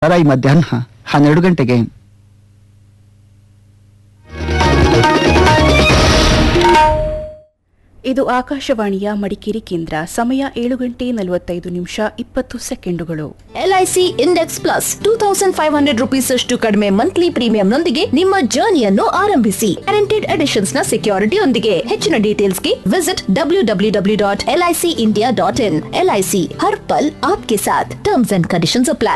ಈ ಮಧ್ಯಾಹ್ನ ಹನ್ನೆರಡು ಗಂಟೆಗೆ ಇದು ಆಕಾಶವಾಣಿಯ ಮಡಿಕೇರಿ ಕೇಂದ್ರ ಸಮಯ ಏಳು ಗಂಟೆ ನಲವತ್ತೈದು ನಿಮಿಷ ಇಪ್ಪತ್ತು ಸೆಕೆಂಡುಗಳು LIC index plus two thousand five hundred rupees ಅಷ್ಟು ಕಡಿಮೆ ಮಂತ್ಲಿ ಪ್ರೀಮಿಯಂನೊಂದಿಗೆ ನಿಮ್ಮ ಜರ್ನಿಯನ್ನು ಆರಂಭಿಸಿ ಗ್ಯಾರಂಟೆಡ್ ಅಡಿಷನ್ಸ್ ನ ಸೆಕ್ಯೂರಿಟಿಯೊಂದಿಗೆ ಹೆಚ್ಚಿನ ಡೀಟೇಲ್ಸ್ಗೆ visit W W W dot LIC India dot in LIC ಹರ್ ಪಲ್ ಆಪ್ಕೆ ಸಾಥ್ ಟರ್ಮ್ಸ್ ಅಂಡ್ ಕಂಡೀಷನ್ಸ್ ಅಪ್ಲೈ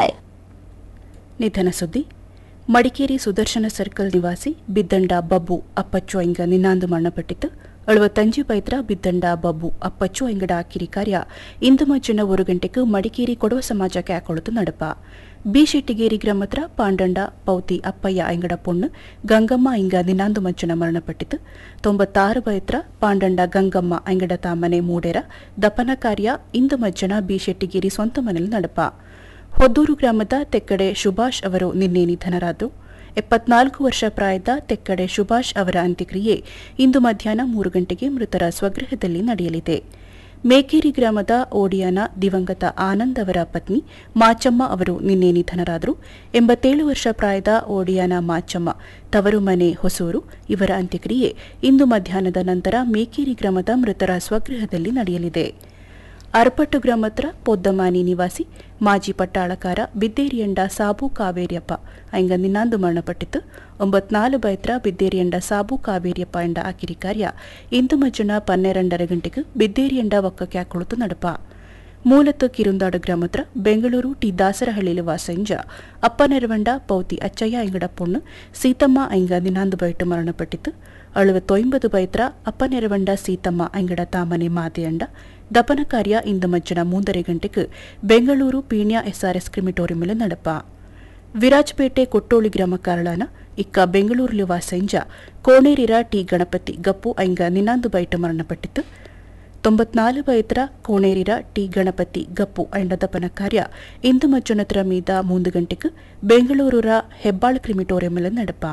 ನಿಧನ ಸುದ್ದಿ ಮಡಿಕೇರಿ ಸುದರ್ಶನ ಸರ್ಕಲ್ ನಿವಾಸಿ ಬಿದ್ದಂಡ ಬಬ್ಬು ಅಪ್ಪಚ್ಚು ಐಂಗ ನಿನ್ನಾಂದು ಮರಣಪಟ್ಟಿತು ಅಳುವತ್ತಂಜು ಪೈತ್ರ ಬಿದ್ದಂಡ ಬಬ್ಬು ಅಪ್ಪಚ್ಚು ಐಂಗಡ ಕಿರಿ ಕಾರ್ಯ ಇಂದು ಮಜ್ಜನ ஒரு ಗಂಟೆಗೆ ಮಡಿಕೇರಿ ಕೊಡವ ಸಮಾಜಕ್ಕೆ ಹಾಕೊಳುತ್ತು ನಡಪ ಬಿ ಶೆಟ್ಟಿಗೇರಿ ಗ್ರಾಮತ್ರ ಪಾಂಡಂಡ ಪೌತಿ ಅಪ್ಪಯ್ಯ ಐಂಗಡ ಪೊಣ್ಣು ಗಂಗಮ್ಮ ಐಂಗ ನಿನ್ನಾಂದು ಮಜ್ಜನ ಮರಣಪಟ್ಟಿತು ತೊಂಬತ್ತಾರು ಪೈತ್ರ ಪಾಂಡಂಡ ಗಂಗಮ್ಮ ಐಂಗಡ ತಾಮನೆ ಮೂಡೇರ ದಪನ ಕಾರ್ಯ ಇಂದು ಮಜ್ಜನ ಬಿ ಶೆಟ್ಟಿಗೇರಿ ಸ್ವಂತ ಮನೆಯಲ್ಲಿ ನಡಪ ಹೊದ್ದೂರು ಗ್ರಾಮದ ತೆಕ್ಕಡೆ ಸುಭಾಷ್ ಅವರು ನಿನ್ನೆ ನಿಧನರಾದರು ಎಪ್ಪತ್ನಾಲ್ಕು ವರ್ಷ ಪ್ರಾಯದ ತೆಕ್ಕಡೆ ಸುಭಾಷ್ ಅವರ ಅಂತ್ಯಕ್ರಿಯೆ ಇಂದು ಮಧ್ಯಾಹ್ನ ಮೂರು ಗಂಟೆಗೆ ಮೃತರ ಸ್ವಗೃಹದಲ್ಲಿ ನಡೆಯಲಿದೆ ಮೇಕೇರಿ ಗ್ರಾಮದ ಓಡಿಯಾನ ದಿವಂಗತ ಆನಂದ್ ಅವರ ಪತ್ನಿ ಮಾಚಮ್ಮ ಅವರು ನಿನ್ನೆ ನಿಧನರಾದರು ಎಂಬತ್ತೇಳು ವರ್ಷ ಪ್ರಾಯದ ಓಡಿಯಾನ ಮಾಚಮ್ಮ ತವರು ಮನೆ ಹೊಸೂರು ಇವರ ಅಂತ್ಯಕ್ರಿಯೆ ಇಂದು ಮಧ್ಯಾಹ್ನದ ನಂತರ ಮೇಕೇರಿ ಗ್ರಾಮದ ಮೃತರ ಸ್ವಗೃಹದಲ್ಲಿ ನಡೆಯಲಿದೆ ಅರಪಟ್ಟು ಗ್ರಾಮತ್ರ ಪೊದ್ದಮಾನಿ ನಿವಾಸಿ ಮಾಜಿ ಪಟ್ಟಾಳಕಾರ ಬಿದ್ದೇರಿಯಂಡ ಸಾಬು ಕಾವೇರಿಯಪ್ಪ ಐಂಗ ನಿನ್ನಾಂದು ಮರಣಪಟ್ಟಿತು ಒಂಬತ್ನಾಲು ಬೈತ್ರ ಬಿದ್ದೇರಿಯಂಡ ಸಾಬು ಕಾವೇರಿಯಪ್ಪ ಎಂಡ ಆಕಿರಿ ಕಾರ್ಯ ಇಂದು ಮಜ್ಜನ ಪನ್ನೆರಡರ ಗಂಟೆಗೆ ಬಿದ್ದೇರಿಯಂಡ ಒಕ್ಕಕ್ಕೆ ಹಾಕೊಳುತ್ತು ನಡಪ ಮೂಲತ್ತು ಕಿರುಂದಾಡು ಗ್ರಾಮತ್ರ ಬೆಂಗಳೂರು ಟಿ ದಾಸರಹಳ್ಳಿ ವಾಸಂಜ ಅಪ್ಪನೆರವಂಡ ಪೌತಿ ಅಚ್ಚಯ್ಯ ಐಂಗಡ ಪೊಣ್ಣು ಸೀತಮ್ಮ ಐಂಗ ನಿನಾಂದು ಬೈಟು ಮರಣಪಟ್ಟಿತು ಅಳುವತ್ತೊಂಬದು ಬೈತ್ರ ಅಪ್ಪನೆರವಂಡ ಸೀತಮ್ಮ ಐಂಗಡ ತಾಮನೆ ಮಾತೆಯಂಡ ದಪನ ಕಾರ್ಯ ಇಂದು ಮಜ್ಜನ ಮೂಂದರೆ ಗಂಟೆಗೆ ಬೆಂಗಳೂರು ಪೀಣ್ಯ ಎಸ್ಆರ್ಎಸ್ ಕ್ರಿಮಿಟೋರಿಯಂಲು ನಡಪ ವಿರಾಜಪೇಟೆ ಕೊಟ್ಟೋಳಿ ಗ್ರಾಮ ಕಾರಳಾನ ಇಕ್ಕ ಬೆಂಗಳೂರು ವಾಸಂಜ ಕೋಣೇರಿರ ಟಿ ಗಣಪತಿ ಗಪ್ಪು ಐಂಗ ನಿನಾಂದು ಬೈಟ ಮರಣಪಟ್ಟಿತು ತೊಂಬತ್ನಾಲು ಬೈತ್ರ ಕೋಣೇರಿರ ಟಿ ಗಣಪತಿ ಗಪ್ಪು ಐಂಡದಪನ ಕಾರ್ಯ ಇಂದು ಮಜ್ಜನತ್ರ ಮೀದ ಮೂಂದು ಗಂಟೆಗೆ ಬೆಂಗಳೂರುರ ಹೆಬ್ಬಾಳು ಕ್ರಿಮಿಟೋರಿಯಂಲು ನಡಪ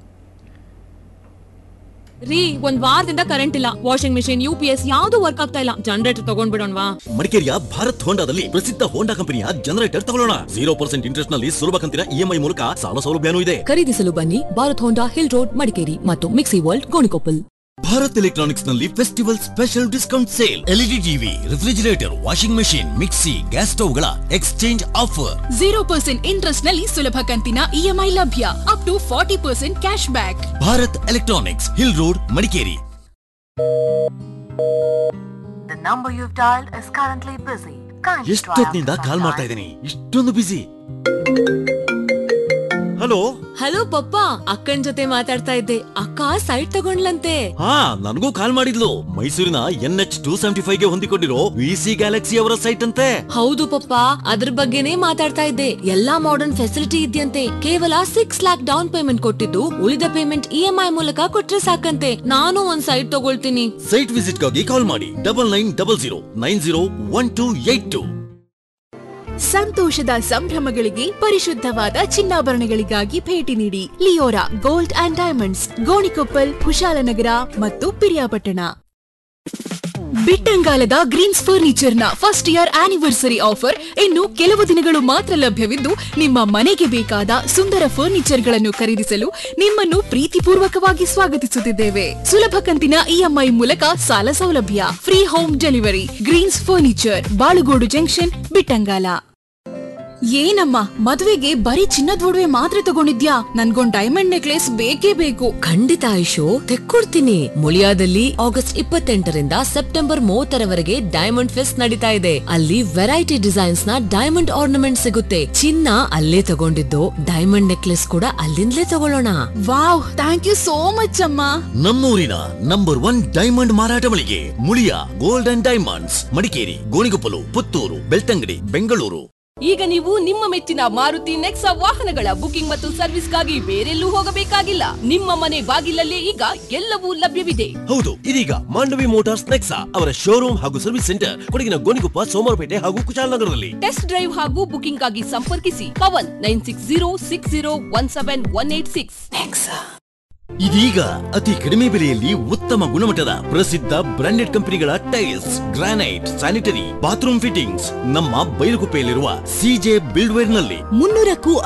ರೀ ಒಂದ್ ವಾರದಿಂದ ಕರೆಂಟ್ ಇಲ್ಲ washing machine U P S ಯಾವ್ದು ವರ್ಕ್ ಆಗ್ತಾ ಇಲ್ಲ ಜನರೇಟರ್ ತಗೊಂಡ್ಬಿಡೋಣವಾ ಮಡಿಕೇರಿಯ ಭಾರತ್ ಹೋಂಡಾದಲ್ಲಿ ಪ್ರಸಿದ್ಧ ಹೋಂಡಾ ಕಂಪನಿಯ ಜನರೇಟರ್ ತಗೊಳ್ಳೋಣ ಜೀರೋ ಪರ್ಸೆಂಟ್ ಇಂಟ್ರೆಸ್ಟ್ ನಲ್ಲಿ ಸುಲಭ ಕಂತಿನ ಇಎಂಐ ಮೂಲಕ ಸಾಲ ಸೌಲಭ್ಯನೂ ಇದೆ ಖರೀದಿಸಲು ಬನ್ನಿ Bharat Honda hill road Madikeri ಮತ್ತು mixie world Gonikoppal Bharat electronics ನಲ್ಲಿ festival special discount sale LED TV refrigerator washing machine mixie gas stove ಗಳ exchange offer zero percent interest ನಲ್ಲಿ ಸುಲಭ ಕಂತಿನ ಇಎಂಐ ಲಭ್ಯ up to forty percent cash back Bharat electronics hill road Madikeri The number you've dialed is currently busy. Kindly try ಎಷ್ಟೊತ್ತಿನಿಂದ after call some ಮಾಡ್ತಾ time. ಇದ್ದೀನಿ ಇಷ್ಟೊಂದು ಬಿಸಿ hello hello ಪಪ್ಪ ಅಕ್ಕನ್ ಜೊತೆ ಮಾತಾಡ್ತಾ ಇದ್ದೆ ಅಕ್ಕ ಸೈಟ್ ತಗೊಂಡ್ಲಂತೆ ಹಾ ನನಗೂ ಕಾಲ್ ಮಾಡಿದ್ಲು ಮೈಸೂರಿನ N H two seventy five ಗೆ ಹೊಂದಿಕೊಂಡಿರೋ ವಿ ಸಿ ಗ್ಯಾಲಕ್ಸಿ ಅವರ ಸೈಟ್ ಅಂತೆ ಹೌದು ಪಪ್ಪ ಅದ್ರ ಬಗ್ಗೆನೇ ಮಾತಾಡ್ತಾ ಇದ್ದೆ ಎಲ್ಲಾ ಮಾಡರ್ನ್ ಫೆಸಿಲಿಟಿ ಇದೆಯಂತೆ ಕೇವಲ ಸಿಕ್ಸ್ ಲ್ಯಾಕ್ ಡೌನ್ ಪೇಮೆಂಟ್ ಕೊಟ್ಟಿದ್ದು ಉಳಿದ ಪೇಮೆಂಟ್ ಇ ಎಂ ಐ ಮೂಲಕ ಕೊಟ್ರೆ ಸಾಕಂತೆ ನಾನು ಒಂದ್ ಸೈಟ್ ತಗೊಳ್ತೀನಿ ಸೈಟ್ ವಿಸಿಟ್ ಗಾಗಿ ಕಾಲ್ ಮಾಡಿ double nine double zero nine zero one two eight two ಸಂತೋಷದ ಸಂಭ್ರಮಗಳಿಗೆ ಪರಿಶುದ್ಧವಾದ ಚಿನ್ನಾಭರಣಗಳಿಗಾಗಿ ಭೇಟಿ ನೀಡಿ Leora gold and diamonds Gonikoppal Kushalnagar ಮತ್ತು ಪಿರಿಯಾಪಟ್ಟಣ ಬಿಟ್ಟಂಗಾಲದ ಗ್ರೀನ್ಸ್ ಫರ್ನಿಚರ್ನ ಫಸ್ಟ್ ಇಯರ್ ಆನಿವರ್ಸರಿ ಆಫರ್ ಇನ್ನು ಕೆಲವು ದಿನಗಳು ಮಾತ್ರ ಲಭ್ಯವಿದ್ದು ನಿಮ್ಮ ಮನೆಗೆ ಬೇಕಾದ ಸುಂದರ ಫರ್ನಿಚರ್ಗಳನ್ನು ಖರೀದಿಸಲು ನಿಮ್ಮನ್ನು ಪ್ರೀತಿಪೂರ್ವಕವಾಗಿ ಸ್ವಾಗತಿಸುತ್ತಿದ್ದೇವೆ ಸುಲಭ ಕಂತಿನ ಇಎಂಐ ಮೂಲಕ ಸಾಲ ಸೌಲಭ್ಯ free home delivery greens furniture Balugodu junction Bittangala ಏನಮ್ಮ ಮದುವೆಗೆ ಬರೀ ಚಿನ್ನದ ಒಡವೆ ಮಾತ್ರ ತಗೊಂಡಿದ್ಯಾ ನನ್ಗೊಂದ್ ಡೈಮಂಡ್ ನೆಕ್ಲೆಸ್ ಬೇಕೇ ಬೇಕು ಖಂಡಿತ ಆಯುಷು ತೆಕ್ಕೊಡ್ತೀನಿ ಮುಳಿಯಾದಲ್ಲಿ ಆಗಸ್ಟ್ ಇಪ್ಪತ್ತೆಂಟರಿಂದ ಸೆಪ್ಟೆಂಬರ್ ಮೂವತ್ತರವರೆಗೆ ಡೈಮಂಡ್ ಫೆಸ್ಟ್ ನಡೀತಾ ಇದೆ ಅಲ್ಲಿ ವೆರೈಟಿ ಡಿಸೈನ್ಸ್ ನ ಡೈಮಂಡ್ ಆರ್ನಮೆಂಟ್ ಸಿಗುತ್ತೆ ಚಿನ್ನ ಅಲ್ಲೇ ತಗೊಂಡಿದ್ದು ಡೈಮಂಡ್ ನೆಕ್ಲೆಸ್ ಕೂಡ ಅಲ್ಲಿಂದಲೇ ತಗೊಳ್ಳೋಣ wow thank you so much ಅಮ್ಮ ನಮ್ಮೂರಿನ ನಂಬರ್ ಒನ್ ಡೈಮಂಡ್ ಮಾರಾಟ ಮಳಿಗೆ Muliya gold and diamonds Madikeri Gonikoppal Puttur Belthangady Bengaluru ಈಗ ನೀವು ನಿಮ್ಮ ಮೆಚ್ಚಿನ ಮಾರುತಿ ನೆಕ್ಸಾ ವಾಹನಗಳ ಬುಕಿಂಗ್ ಮತ್ತು ಸರ್ವಿಸ್ಗಾಗಿ ಬೇರೆಲ್ಲೂ ಹೋಗಬೇಕಾಗಿಲ್ಲ ನಿಮ್ಮ ಮನೆ ಬಾಗಿಲಲ್ಲೇ ಈಗ ಎಲ್ಲವೂ ಲಭ್ಯವಿದೆ ಹೌದು ಇದೀಗ ಮಾಂಡವಿ ಮೋಟಾರ್ಸ್ ನೆಕ್ಸಾ ಅವರ ಶೋರೂಮ್ ಹಾಗೂ ಸರ್ವಿಸ್ ಸೆಂಟರ್ ಕೊಡಗಿನ ಗೋಣಿಕೊಪ್ಪ ಸೋಮವಾರಪೇಟೆ ಹಾಗೂ ಕುಶಾಲನಗರದಲ್ಲಿ ಟೆಸ್ಟ್ ಡ್ರೈವ್ ಹಾಗೂ ಬುಕಿಂಗ್ ಆಗಿ ಸಂಪರ್ಕಿಸಿ Pavan nine six zero six zero one seven one eight six ಇದೀಗ ಅತಿ ಕಡಿಮೆ ಬೆಲೆಯಲ್ಲಿ ಉತ್ತಮ ಗುಣಮಟ್ಟದ ಪ್ರಸಿದ್ಧ ಬ್ರಾಂಡೆಡ್ ಕಂಪನಿಗಳ tiles granite sanitary bathroom fittings ನಮ್ಮ ಬೈಲುಗುಪ್ಪೆಯಲ್ಲಿರುವ ಸಿಜೆ ಬಿಲ್ಡ್ವೇರ್ ನಲ್ಲಿ ಮುನ್ನೂರಕ್ಕೂ